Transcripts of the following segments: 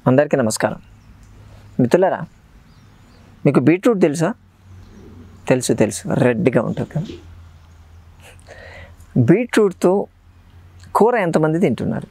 అందరికీ నమస్కారం మిత్రులారా మీకు బీట్రూట్ తెలుసా తెలుసు తెలుసు రెడ్గా ఉంటుంది కదా బీట్రూట్తో కూర ఎంతమంది తింటున్నారు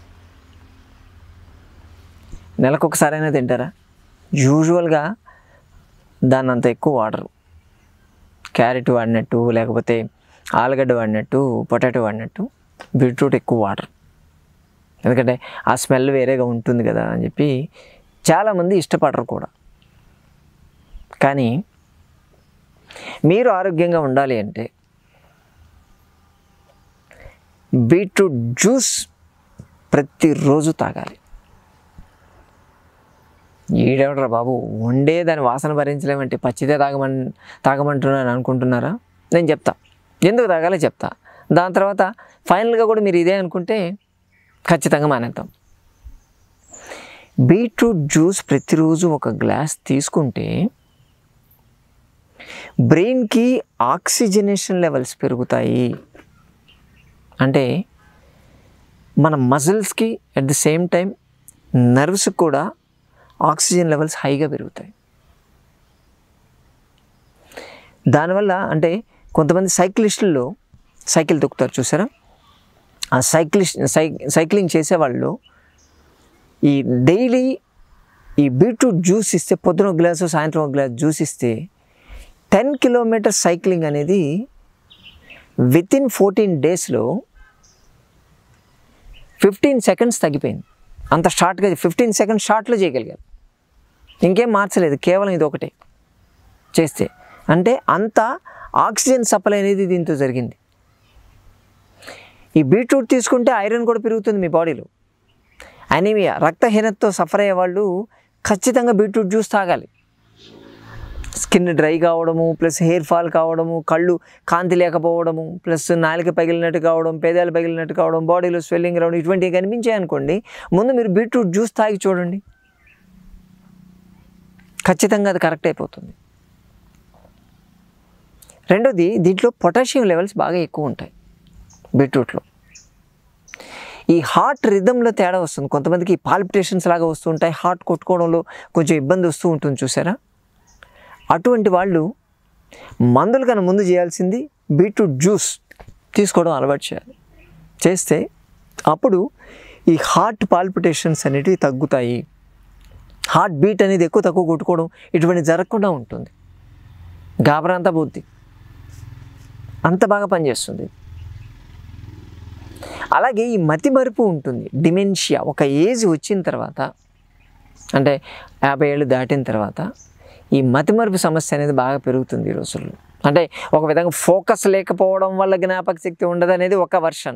నెలకు ఒకసారైనా తింటారా యూజువల్గా దాన్ని అంత ఎక్కువ వాడరు క్యారెట్ వాడినట్టు లేకపోతే ఆలుగడ్డ వాడినట్టు పొటాటో వాడినట్టు బీట్రూట్ ఎక్కువ వాడరు ఎందుకంటే ఆ స్మెల్ వేరేగా ఉంటుంది కదా అని చెప్పి చాలామంది ఇష్టపడరు కూడా కానీ మీరు ఆరోగ్యంగా ఉండాలి అంటే బీట్రూట్ జ్యూస్ ప్రతిరోజు తాగాలి ఈడెవడరా బాబు వండే దాని వాసన భరించలేమంటే పచ్చిదే తాగమని తాగమంటున్నాను అనుకుంటున్నారా నేను చెప్తా ఎందుకు తాగాలో చెప్తా దాని తర్వాత ఫైనల్గా కూడా మీరు ఇదే అనుకుంటే ఖచ్చితంగా మానేద్దాం బీట్రూట్ జ్యూస్ ప్రతిరోజు ఒక గ్లాస్ తీసుకుంటే బ్రెయిన్కి ఆక్సిజనేషన్ లెవెల్స్ పెరుగుతాయి అంటే మన మజిల్స్కి అట్ ది సేమ్ టైం నర్వ్స్కి కూడా ఆక్సిజన్ లెవెల్స్ హైగా పెరుగుతాయి దానివల్ల అంటే కొంతమంది సైక్లిస్టుల్లో సైకిల్ తొక్కుతారు చూసారా ఆ సైక్లిస్ట్ సై సైక్లింగ్ చేసేవాళ్ళు ఈ డైలీ ఈ బీట్రూట్ జ్యూస్ ఇస్తే పొద్దున ఒక గ్లాసు సాయంత్రం ఒక గ్లాస్ జ్యూస్ ఇస్తే టెన్ కిలోమీటర్ సైక్లింగ్ అనేది విత్ ఇన్ ఫోర్టీన్ డేస్లో ఫిఫ్టీన్ సెకండ్స్ తగ్గిపోయింది అంత షార్ట్గా ఫిఫ్టీన్ సెకండ్స్ షార్ట్లో చేయగలిగారు ఇంకేం మార్చలేదు కేవలం ఇది ఒకటే చేస్తే అంటే అంత ఆక్సిజన్ సప్లై అనేది దీంతో జరిగింది ఈ బీట్రూట్ తీసుకుంటే ఐరన్ కూడా పెరుగుతుంది మీ బాడీలో అనీమియా రక్తహీనతతో సఫర్ అయ్యే వాళ్ళు ఖచ్చితంగా బీట్రూట్ జ్యూస్ తాగాలి స్కిన్ డ్రై కావడము ప్లస్ హెయిర్ ఫాల్ కావడము కళ్ళు కాంతి లేకపోవడము ప్లస్ నాలిక పగిలినట్టు కావడం పేదాలు పగిలినట్టు కావడం బాడీలో స్వెల్లింగ్ రావడం ఇటువంటివి కనిపించాయి అనుకోండి ముందు మీరు బీట్రూట్ జ్యూస్ తాగి చూడండి ఖచ్చితంగా అది కరెక్ట్ అయిపోతుంది రెండోది దీంట్లో పొటాషియం లెవెల్స్ బాగా ఎక్కువ ఉంటాయి బీట్రూట్లో ఈ హార్ట్ రిథంలో తేడా వస్తుంది కొంతమందికి పాల్పిటేషన్స్ లాగా వస్తూ ఉంటాయి హార్ట్ కొట్టుకోవడంలో కొంచెం ఇబ్బంది వస్తూ ఉంటుంది చూసారా అటువంటి వాళ్ళు మందుల కన్నా ముందు చేయాల్సింది బీట్రూట్ జ్యూస్ తీసుకోవడం అలవాటు చేయాలి చేస్తే అప్పుడు ఈ హార్ట్ పాల్పిటేషన్స్ అనేటివి తగ్గుతాయి హార్ట్ బీట్ అనేది ఎక్కువ తక్కువ కొట్టుకోవడం ఇటువంటి జరగకుండా ఉంటుంది గాబరాంత బుద్ధి అంత బాగా పనిచేస్తుంది అలాగే ఈ మతి మరుపు ఉంటుంది డిమెన్షియా ఒక ఏజ్ వచ్చిన తర్వాత అంటే యాభై ఏళ్ళు దాటిన తర్వాత ఈ మతిమరుపు సమస్య అనేది బాగా పెరుగుతుంది ఈ రోజుల్లో అంటే ఒక విధంగా ఫోకస్ లేకపోవడం వల్ల జ్ఞాపక శక్తి ఉండదు అనేది ఒక వర్షన్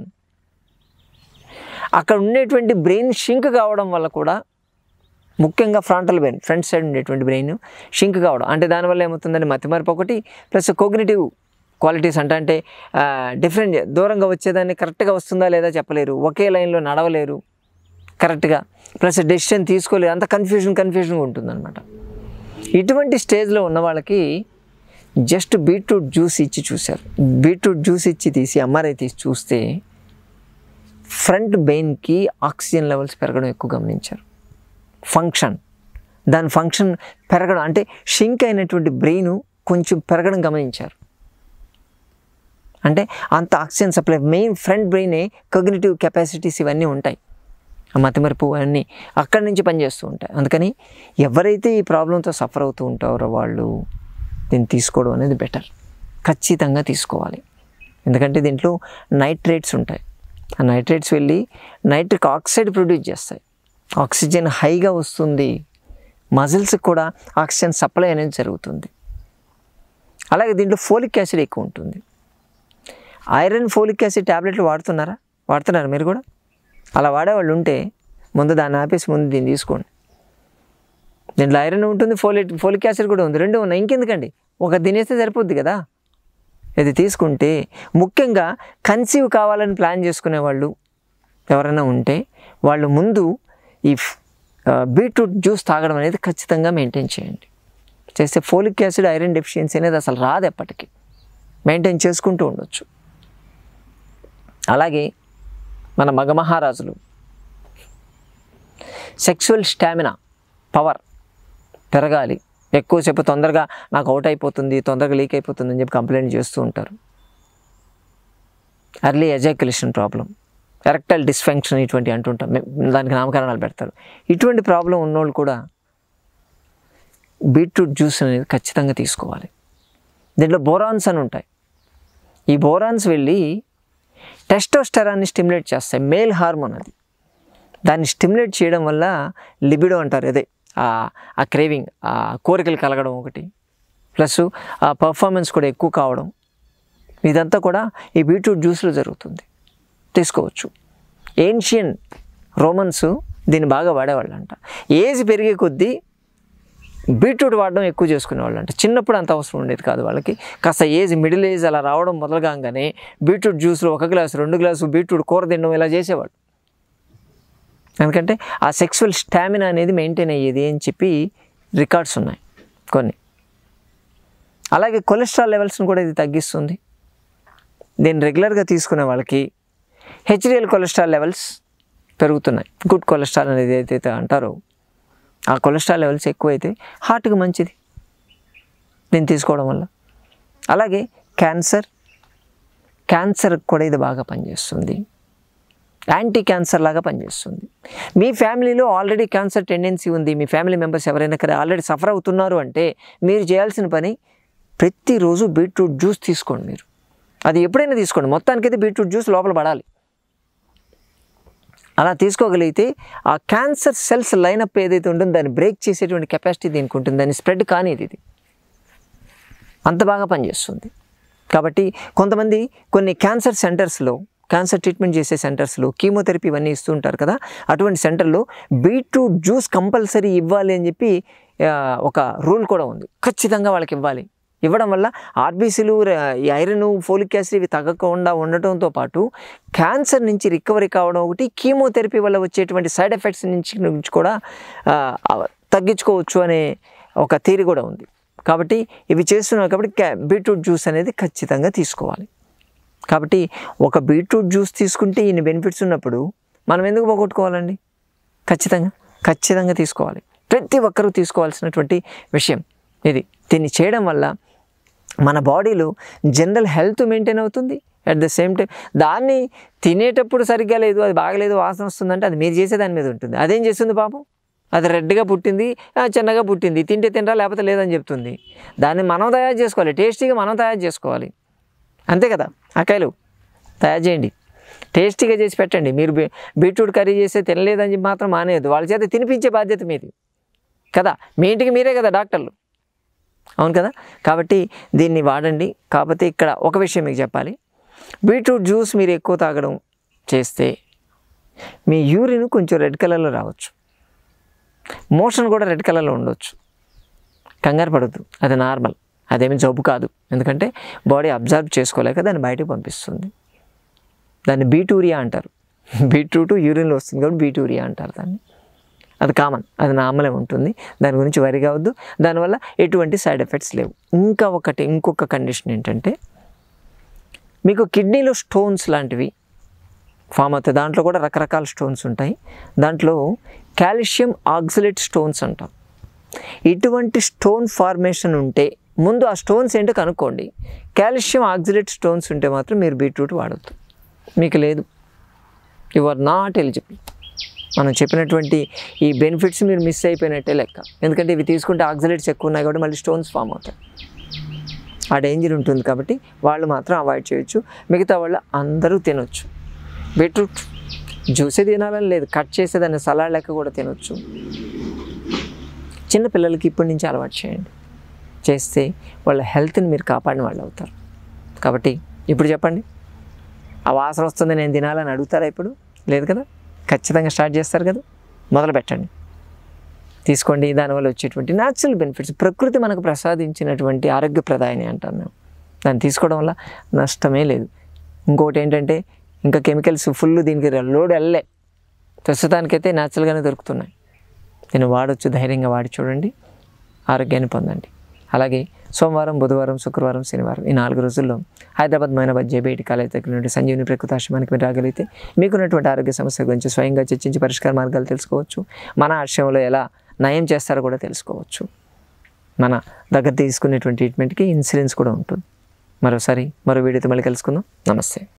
అక్కడ ఉండేటువంటి బ్రెయిన్ షింక్ కావడం వల్ల కూడా ముఖ్యంగా ఫ్రంటల్ బ్రెయిన్ ఫ్రంట్ సైడ్ ఉండేటువంటి బ్రెయిన్ షింక్ కావడం అంటే దానివల్ల ఏమవుతుందంటే మతిమరుపు ఒకటి ప్లస్ కోగ్నిటివ్ క్వాలిటీస్ అంటే అంటే డిఫరెంట్ దూరంగా వచ్చేదాన్ని కరెక్ట్గా వస్తుందా లేదా చెప్పలేరు ఒకే లైన్లో నడవలేరు కరెక్ట్గా ప్లస్ డెసిషన్ తీసుకోలేరు అంత కన్ఫ్యూజన్ కన్ఫ్యూజన్గా ఉంటుందన్నమాట ఇటువంటి స్టేజ్లో ఉన్న వాళ్ళకి జస్ట్ బీట్రూట్ జ్యూస్ ఇచ్చి చూశారు బీట్రూట్ జ్యూస్ ఇచ్చి తీసి ఎంఆర్ఐ తీసి చూస్తే ఫ్రంట్ బెయిన్కి ఆక్సిజన్ లెవెల్స్ పెరగడం ఎక్కువ గమనించారు ఫంక్షన్ దాని ఫంక్షన్ పెరగడం అంటే షింక్ అయినటువంటి బ్రెయిన్ కొంచెం పెరగడం గమనించారు అంటే అంత ఆక్సిజన్ సప్లై మెయిన్ ఫ్రంట్ బ్రెయినే కగ్నిటివ్ కెపాసిటీస్ ఇవన్నీ ఉంటాయి ఆ మతిమరుపు అన్నీ అక్కడి నుంచి పనిచేస్తూ ఉంటాయి అందుకని ఎవరైతే ఈ ప్రాబ్లంతో సఫర్ అవుతూ ఉంటారో వాళ్ళు దీన్ని తీసుకోవడం అనేది బెటర్ ఖచ్చితంగా తీసుకోవాలి ఎందుకంటే దీంట్లో నైట్రేట్స్ ఉంటాయి ఆ నైట్రేట్స్ వెళ్ళి నైట్రిక్ ఆక్సైడ్ ప్రొడ్యూస్ చేస్తాయి ఆక్సిజన్ హైగా వస్తుంది మజిల్స్కి కూడా ఆక్సిజన్ సప్లై అనేది జరుగుతుంది అలాగే దీంట్లో ఫోలిక్ యాసిడ్ ఎక్కువ ఉంటుంది ఐరన్ ఫోలిక్ యాసిడ్ ట్యాబ్లెట్లు వాడుతున్నారా వాడుతున్నారా మీరు కూడా అలా వాడేవాళ్ళు ఉంటే ముందు దాన్ని ఆపేసి ముందు దీన్ని తీసుకోండి దీంట్లో ఐరన్ ఉంటుంది ఫోలిక్ ఫోలిక్ యాసిడ్ కూడా ఉంది రెండు ఉన్నాయి ఇంకెందుకండి ఒక తినేస్తే సరిపోద్ది కదా ఇది తీసుకుంటే ముఖ్యంగా కన్సీవ్ కావాలని ప్లాన్ చేసుకునే వాళ్ళు ఎవరైనా ఉంటే వాళ్ళు ముందు ఈ బీట్రూట్ జ్యూస్ తాగడం అనేది ఖచ్చితంగా మెయింటైన్ చేయండి చేస్తే ఫోలిక్ యాసిడ్ ఐరన్ డెఫిషియన్సీ అనేది అసలు రాదు ఎప్పటికీ మెయింటైన్ చేసుకుంటూ ఉండొచ్చు అలాగే మన మగ మహారాజులు సెక్సువల్ స్టామినా పవర్ పెరగాలి ఎక్కువసేపు తొందరగా నాకు అవుట్ అయిపోతుంది తొందరగా లీక్ అయిపోతుంది అని చెప్పి కంప్లైంట్ చేస్తూ ఉంటారు early ejaculation problem erectile dysfunction ఇటువంటి అంటుంటాం మే- దానికి నామకరణాలు పెడతారు ఇటువంటి ప్రాబ్లం ఉన్నోళ్ళు కూడా బీట్రూట్ జ్యూస్ అనేది ఖచ్చితంగా తీసుకోవాలి దీంట్లో బోరాన్స్ అని ఉంటాయి ఈ బోరాన్స్ వెళ్ళి టెస్టోస్టెరాన్ని స్టిమ్యులేట్ చేస్తాయి మేల్ హార్మోన్ అది దాన్ని స్టిమ్యులేట్ చేయడం వల్ల లిబిడో అంటారు అదే ఆ ఆ క్రేవింగ్ ఆ కోరికలు కలగడం ఒకటి ప్లస్ ఆ పర్ఫార్మెన్స్ కూడా ఎక్కువ కావడం ఇదంతా కూడా ఈ బీట్రూట్ జ్యూస్లో జరుగుతుంది తీసుకోవచ్చు ఏన్షియన్ రోమన్స్ దీన్ని బాగా వాడేవాళ్ళంట ఏజ్ పెరిగే కొద్దీ బీట్రూట్ వాడడం ఎక్కువ చేసుకునేవాళ్ళు అంట చిన్నప్పుడు అంత అవసరం ఉండేది కాదు వాళ్ళకి కాస్త ఏజ్ మిడిల్ ఏజ్ అలా రావడం మొదలుగానే బీట్రూట్ జ్యూస్లో ఒక గ్లాసు రెండు గ్లాసు బీట్రూట్ కూర తినడం ఇలా చేసేవాళ్ళు ఎందుకంటే ఆ సెక్సువల్ స్టామినా అనేది మెయింటైన్ అయ్యేది అని చెప్పి రికార్డ్స్ ఉన్నాయి కొన్ని అలాగే కొలెస్ట్రాల్ లెవెల్స్ని కూడా ఇది తగ్గిస్తుంది దీన్ని రెగ్యులర్గా తీసుకునే వాళ్ళకి హెచ్డిఎల్ కొలెస్ట్రాల్ లెవెల్స్ పెరుగుతున్నాయి గుడ్ కొలెస్ట్రాల్ అనేది ఏదైతే అంటారో ఆ కొలెస్ట్రాల్ లెవెల్స్ ఎక్కువైతే హార్ట్కి మంచిది దీన్ని తీసుకోవడం వల్ల అలాగే క్యాన్సర్ క్యాన్సర్కి కూడా ఇది బాగా పనిచేస్తుంది యాంటీ క్యాన్సర్ లాగా పనిచేస్తుంది మీ ఫ్యామిలీలో ఆల్రెడీ క్యాన్సర్ టెండెన్సీ ఉంది మీ ఫ్యామిలీ మెంబర్స్ ఎవరైనా కదా ఆల్రెడీ సఫర్ అవుతున్నారు అంటే మీరు చేయాల్సిన పని ప్రతిరోజు బీట్రూట్ జ్యూస్ తీసుకోండి మీరు అది ఎప్పుడైనా తీసుకోండి మొత్తానికైతే బీట్రూట్ జ్యూస్ లోపల పడాలి అలా తీసుకోగలిగితే ఆ క్యాన్సర్ సెల్స్ లైనప్ ఏదైతే ఉంటుందో దాన్ని బ్రేక్ చేసేటువంటి కెపాసిటీ దీనికి ఉంటుంది దాన్ని స్ప్రెడ్ కానిది ఇది అంత బాగా పనిచేస్తుంది కాబట్టి కొంతమంది కొన్ని క్యాన్సర్ సెంటర్స్లో క్యాన్సర్ ట్రీట్మెంట్ చేసే సెంటర్స్లో కీమోథెరపీ ఇవన్నీ ఇస్తూ ఉంటారు కదా అటువంటి సెంటర్లో బీట్రూట్ జ్యూస్ కంపల్సరీ ఇవ్వాలి అని చెప్పి ఆ, ఒక రూల్ కూడా ఉంది ఖచ్చితంగా వాళ్ళకి ఇవ్వాలి ఇవ్వడం వల్ల ఆర్బీసీలు ఈ ఐరన్ ఫోలిక్ యాసిడ్ ఇవి తగ్గకుండా ఉండటంతో పాటు క్యాన్సర్ నుంచి రికవరీ కావడం ఒకటి కీమోథెరపీ వల్ల వచ్చేటువంటి సైడ్ ఎఫెక్ట్స్ నుంచి నుంచి కూడా ఆ, తగ్గించుకోవచ్చు అనే ఒక థీరీ కూడా ఉంది కాబట్టి ఇవి చేస్తున్నారు కాబట్టి క్యా- బీట్రూట్ జ్యూస్ అనేది ఖచ్చితంగా తీసుకోవాలి కాబట్టి ఒక బీట్రూట్ జ్యూస్ తీసుకుంటే ఇన్ని బెనిఫిట్స్ ఉన్నప్పుడు మనం ఎందుకు పోగొట్టుకోవాలండి ఖచ్చితంగా ఖచ్చితంగా తీసుకోవాలి ప్రతి ఒక్కరూ తీసుకోవాల్సినటువంటి విషయం ఇది దీన్ని చేయడం వల్ల మన బాడీలో జనరల్ హెల్త్ మెయింటైన్ అవుతుంది అట్ ద సేమ్ టైం దాన్ని తినేటప్పుడు సరిగ్గా లేదు అది బాగలేదు వాసన వస్తుందంటే అది మీరు చేసే దాని మీద ఉంటుంది అదేం చేస్తుంది పాపం అది రెడ్గా పుట్టింది ఆ, చిన్నగా పుట్టింది తింటే తినరా లేకపోతే లేదని చెప్తుంది దాన్ని మనం తయారు చేసుకోవాలి టేస్టీగా మనం తయారు చేసుకోవాలి అంతే కదా అక్కాయలు తయారు చేయండి టేస్టీగా చేసి పెట్టండి మీరు బీ బీట్రూట్ కర్రీ చేస్తే తినలేదని చెప్పి మాత్రం మానేయద్దు వాళ్ళ చేత తినిపించే బాధ్యత మీది కదా మీ ఇంటికి మీరే కదా డాక్టర్లు అవును కదా కాబట్టి దీన్ని వాడండి కాకపోతే ఇక్కడ ఒక విషయం మీకు చెప్పాలి బీట్రూట్ జ్యూస్ మీరు ఎక్కువ తాగడం చేస్తే మీ యూరిన్ కొంచెం రెడ్ కలర్లో రావచ్చు మోషన్ కూడా రెడ్ కలర్లో ఉండొచ్చు కంగారు పడద్దు అది నార్మల్ అదేమి జబ్బు కాదు ఎందుకంటే బాడీ అబ్జర్వ్ చేసుకోలేక దాన్ని బయటకు పంపిస్తుంది దాన్ని బీటూరియా అంటారు బీట్రూట్ యూరిన్లో వస్తుంది కాబట్టి బీటూరియా అంటారు దాన్ని అది కామన్ అది నార్మలే ఉంటుంది దాని గురించి వరి కావద్దు దానివల్ల ఎటువంటి సైడ్ ఎఫెక్ట్స్ లేవు ఇంకా ఒకటి ఇంకొక కండిషన్ ఏంటంటే మీకు కిడ్నీలో స్టోన్స్ లాంటివి ఫామ్ అవుతాయి దాంట్లో కూడా రకరకాల స్టోన్స్ ఉంటాయి దాంట్లో కాల్షియం ఆక్సిలేట్ స్టోన్స్ అంటాం ఇటువంటి స్టోన్ ఫార్మేషన్ ఉంటే ముందు ఆ స్టోన్స్ ఏంటో కనుక్కోండి కాల్షియం ఆక్సిలేట్ స్టోన్స్ ఉంటే మాత్రం మీరు బీట్రూట్ వాడద్దు మీకు లేదు యు ఆర్ నాట్ ఎలిజిబుల్ మనం చెప్పినటువంటి ఈ బెనిఫిట్స్ మీరు మిస్ అయిపోయినట్టే లెక్క ఎందుకంటే ఇవి తీసుకుంటే ఆక్సిలేట్స్ ఎక్కువ ఉన్నాయి కాబట్టి మళ్ళీ స్టోన్స్ ఫామ్ అవుతాయి ఆ డేంజర్ ఉంటుంది కాబట్టి వాళ్ళు మాత్రం అవాయిడ్ చేయొచ్చు మిగతా వాళ్ళు అందరూ తినొచ్చు బీట్రూట్ జ్యూసే తినాలని లేదు కట్ చేసేదాన్ని సలాడ్ లెక్క కూడా తినొచ్చు చిన్న పిల్లలకి ఇప్పటి నుంచి అలవాటు చేయండి చేస్తే వాళ్ళ హెల్త్ని మీరు కాపాడిన వాళ్ళు అవుతారు కాబట్టి ఇప్పుడు చెప్పండి ఆ వాసన వస్తుంది నేను తినాలని అడుగుతారా ఇప్పుడు లేదు కదా ఖచ్చితంగా స్టార్ట్ చేస్తారు కదా మొదలు పెట్టండి తీసుకోండి దానివల్ల వచ్చేటువంటి న్యాచురల్ బెనిఫిట్స్ ప్రకృతి మనకు ప్రసాదించినటువంటి ఆరోగ్యప్రదాయని అంటాం మేము దాన్ని తీసుకోవడం వల్ల నష్టమే లేదు ఇంకొకటి ఏంటంటే ఇంకా కెమికల్స్ ఫుల్ దీనికి లోడ్ వెళ్ళలే ప్రస్తుతానికైతే న్యాచురల్గానే దొరుకుతున్నాయి దీన్ని వాడొచ్చు ధైర్యంగా వాడి చూడండి ఆరోగ్యాన్ని పొందండి అలాగే సోమవారం బుధవారం శుక్రవారం శనివారం ఈ నాలుగు రోజుల్లో హైదరాబాద్ మైనాబాద్ జేబీఐటి కాలేజ్ దగ్గర నుండి సంజీవని ప్రకృతాశ్రమానికి మీరు రాగలిగితే మీకున్నటువంటి ఆరోగ్య సమస్య గురించి స్వయంగా చర్చించి పరిష్కార మార్గాలు తెలుసుకోవచ్చు మన ఆశ్రమంలో ఎలా నయం చేస్తారో కూడా తెలుసుకోవచ్చు మన దగ్గర తీసుకునేటువంటి ట్రీట్మెంట్కి ఇన్సూరెన్స్ కూడా ఉంటుంది మరోసారి మరో వీడియోతో మళ్ళీ కలుసుకుందాం నమస్తే